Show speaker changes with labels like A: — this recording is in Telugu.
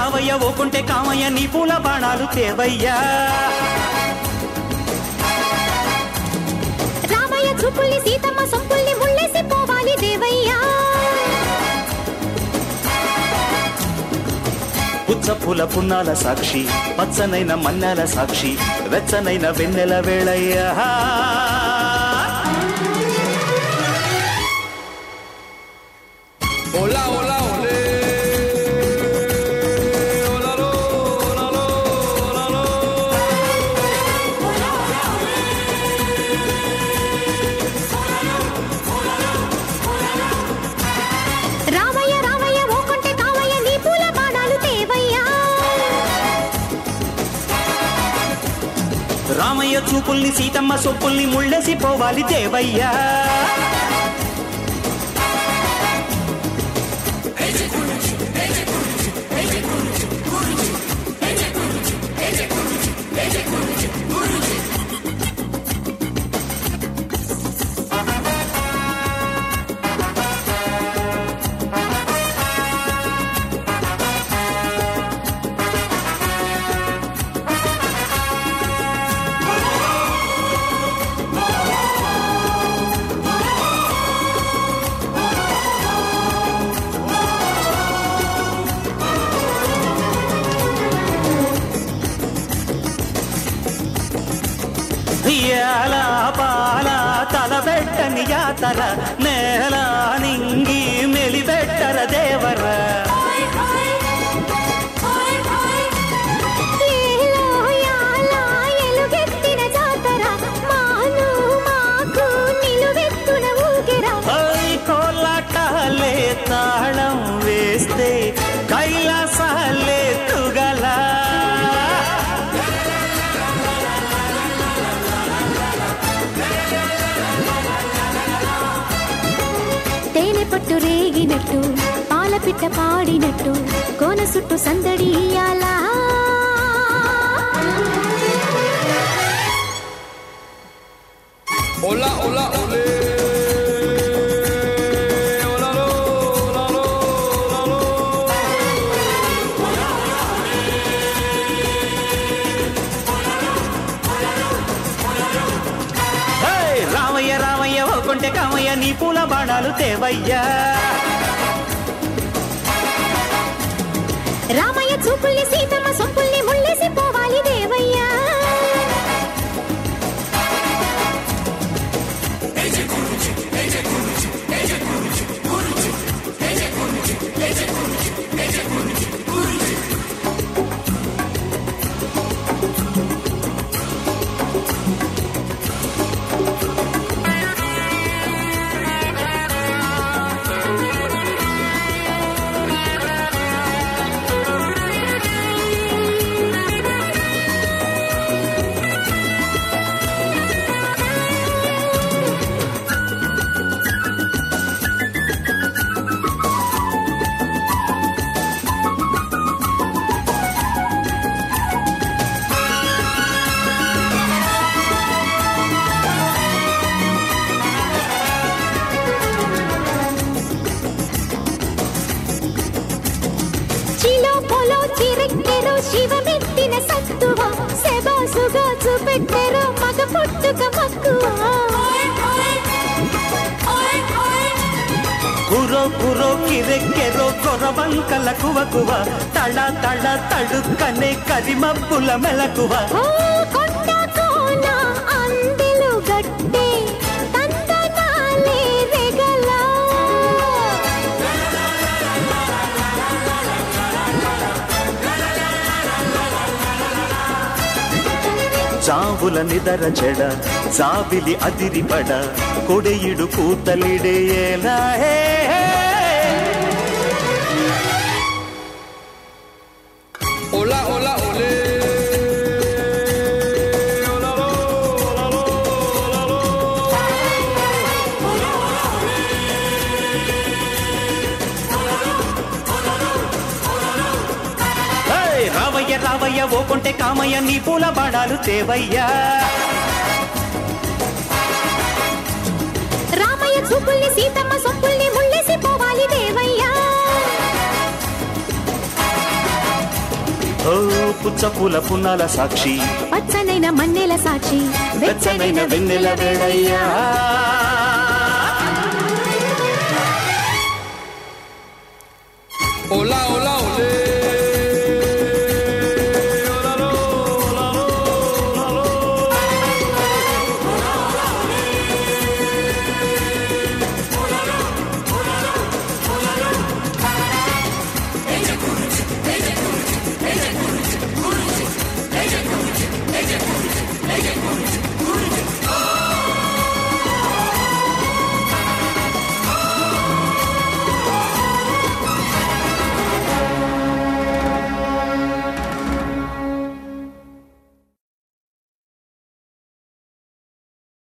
A: రావయ్య ఓకుంటే కామయ్య నీ పూల బాణాలు తేవయ్యా
B: రామయ్య చూపుల్ని సీతమ్మ సొంపుల్ని ముళ్ళేసి పోవాలి దేవయ్యా
A: పుచ్చ పూల పున్నాల సాక్షి పచ్చనైన మన్నెల సాక్షి వెచ్చనైన వెన్నెల వేళయ్యా
C: Hola, hola, olé. Hola, lo, hola, lo, hola, lo.
B: Ramayya Ramayya ఓకుంటే Kamayya నీ పూల బాణాలు దేవయ్యా
A: రామయ్య చూపుల్ని సీతమ్మ సొప్పుల్ని ముళ్ళేసి పోవాలి దేవయ్యా ఎలా పాల తలబెట్టని యాతర నేల నింగి మెలిబెట్టర దేవర
B: ఏలో యాలా ఎలుగెత్తిన జాతర మాను మాకు నిలువెత్తున ఊగిరా
A: ఐ కోలాటాలే తాళం వేస్తే కైలాసాలే తుగలా
B: తేనె పట్టు రేగినట్టు పాల పిట్ట పాడినట్టు కోన సుట్టు సందడి ఇయ్యాలా
C: Hola, hola, olé. Hola, lo, hola, lo, hola, lo.
A: హే! రామయ్య రామయ్య ఓకుంటే కామయ్య నీ పూల బాణాలు తేవయ్యా
B: రామయ్య చూపుల్ని సీతమ్మ సొంపుల్ని ముళ్ళేసి పోవాలి దేవయ్యా చిలో పొలో చిరెక్కెరో శివమెత్తిన సత్తువ సెబాసుగా చూపెట్టెరో మగ పుట్టుక మక్కువ
A: కురో కురో కిరెక్కెరో కొరవంకల కువ కువ తళ తళ తడుక్కనే కరిమబ్బుల మెలకువ
B: ఓ కొండ కోన అందెలు గట్టే తందనాలే రెగల
A: జావుల నిదర చెడ జాబిలి అదిరిపడ కొడెయిడు కూతలిడేలా హే హే.
C: Hola, hola, olé. Hola, lo, hola, lo, hola, lo.
A: హే! రావయ్య రావయ్య ఓకుంటే కామయ్య నీ పూల బాణాలు తేవయ్యా
B: రామయ్య చూపుల్ని సీతమ్మ సొంపుల్ని ముళ్ళేసి పోవాలి దేవయ్యా
A: పుచ్చపూల పున్నాల సాక్షి
B: పచ్చనైన మన్నెల సాక్షి
A: వెచ్చనైన వెన్నెల వేళయ్యా
C: Hola, hola.